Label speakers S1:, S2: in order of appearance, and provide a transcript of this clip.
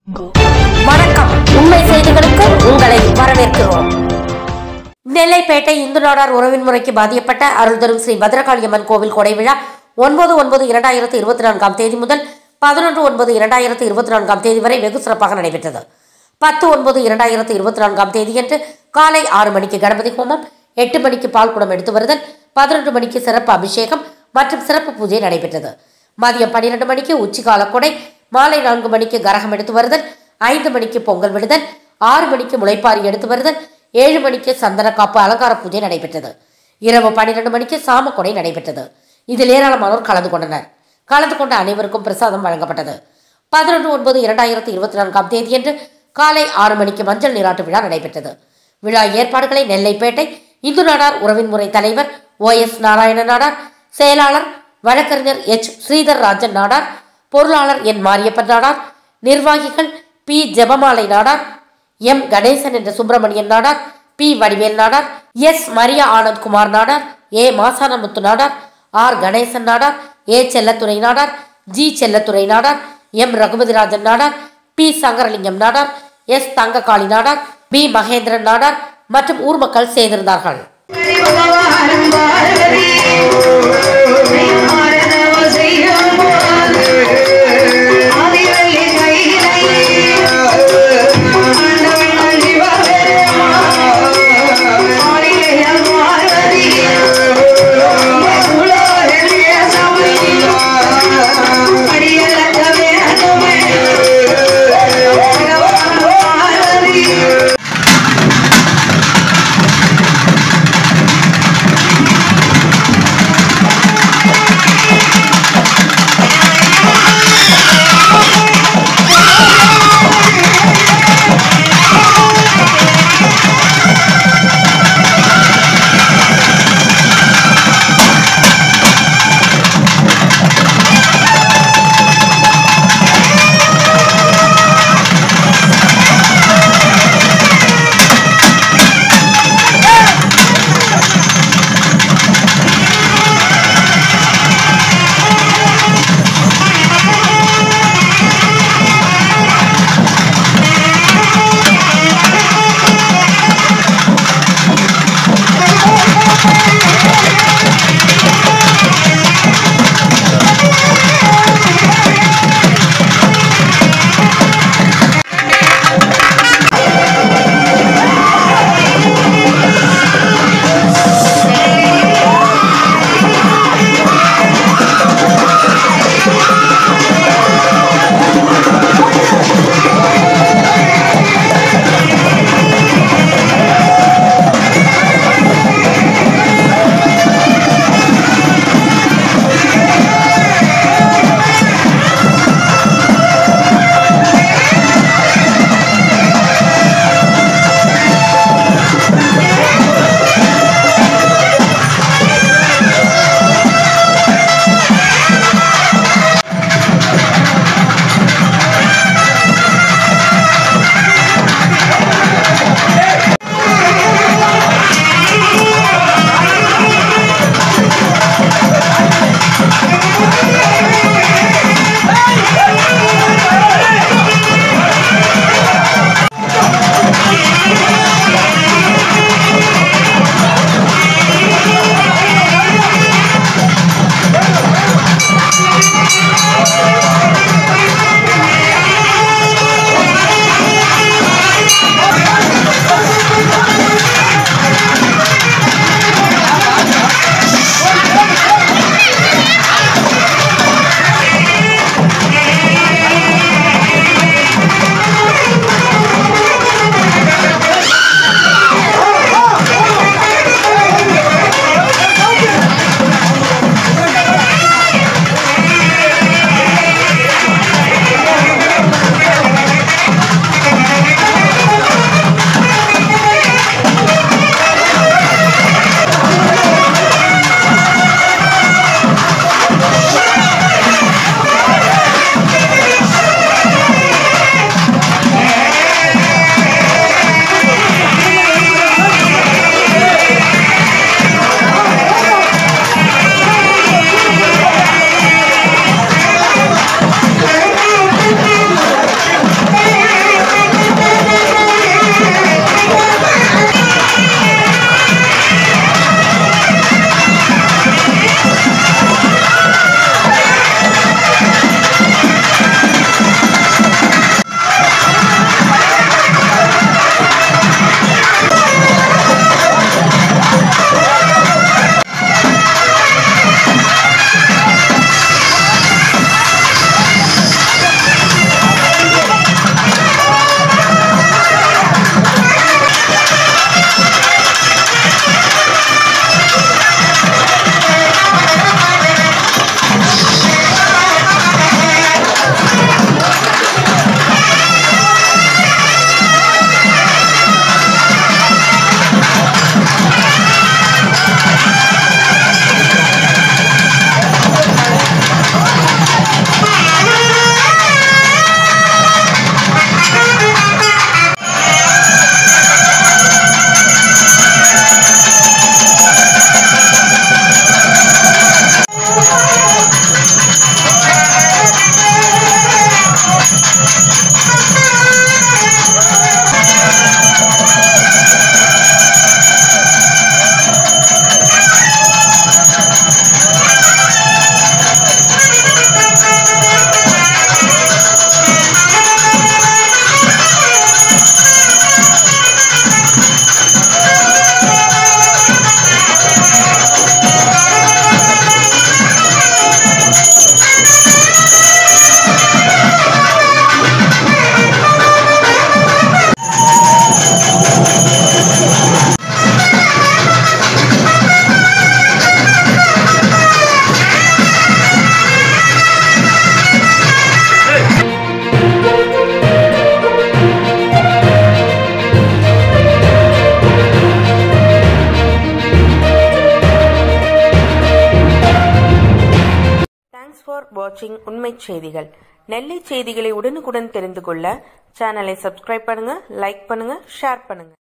S1: வணக்கம் உண்மை செய்திகளுக்கு உங்களை வரவேற்கிறோம் நெல்லைப்பேட்டை இந்து நாடார் உறவின் முறைக்கு பாதிக்கப்பட்ட அருள் தரும் ஸ்ரீ பத்ரகாளியம்மன் கோவில் கொடை விழா ஒன்பது ஒன்பது இரண்டாயிரத்து இருபத்தி நான்காம் தேதி முதல் பதினொன்று ஒன்பது இரண்டாயிரத்து இருபத்தி நான்காம் தேதி வரை வெகு சிறப்பாக நடைபெற்றது பத்து ஒன்பது இரண்டாயிரத்து இருபத்தி நான்காம் தேதியன்று காலை ஆறு மணிக்கு கணபதி ஹோமம் எட்டு மணிக்கு பால் குடம் எடுத்து வருதல் பதினொன்று மணிக்கு சிறப்பு அபிஷேகம் மற்றும் சிறப்பு பூஜை நடைபெற்றது மதியம் பன்னிரண்டு மணிக்கு உச்சிகால கொடை மாலை நான்கு மணிக்கு கரகம் எடுத்து வருதல் ஐந்து மணிக்கு பொங்கல் விடுதல் ஆறு மணிக்கு முளைப்பாரி எடுத்து வருதல் ஏழு மணிக்கு சந்தன காப்பு அலங்கார பூஜை நடைபெற்றது இரவு பன்னிரண்டு மணிக்கு சாம கொடை நடைபெற்றது இதில் ஏராளமானோர் கலந்து கொண்டனர் கலந்து கொண்ட அனைவருக்கும் பிரசாதம் வழங்கப்பட்டது பதினொன்று ஒன்பது இரண்டாயிரத்தி இருபத்தி நான்காம் தேதியன்று காலை ஆறு மணிக்கு மஞ்சள் நீராட்டு விழா நடைபெற்றது விழா ஏற்பாடுகளை நெல்லைப்பேட்டை இந்து நாடார் உறவின் முறை தலைவர் ஓ எஸ் நாராயண நாடார் செயலாளர் வழக்கறிஞர் எச் ஸ்ரீதர் ராஜன் நாடார் பொருளாளர் என் மாரியப்பன் நாடார் நிர்வாகிகள் பி ஜெபமாலை நாடார் எம் கணேசன் என்ற Subramanian Nadar P Vadivel Nadar S Maria Anand Kumar Nadar A Masanamuthu Nadar R Ganesan Nadar A Chellathurai Nadar G Chellathurai Nadar M Raghupathirajan Nadar P Sankaralingam Nadar S Thangakali Nadar P Mahendran Nadar மற்றும் ஊர் மக்கள் செய்திருந்தார்கள்
S2: தேங்க்ஸ் ஃபார் வாட்சிங் உண்மை செய்திகள் நெல்லை செய்திகளை உடனுக்குடன் தெரிந்து கொள்ள சேனலை சப்ஸ்கிரைப் பண்ணுங்க லைக் பண்ணுங்க ஷேர் பண்ணுங்க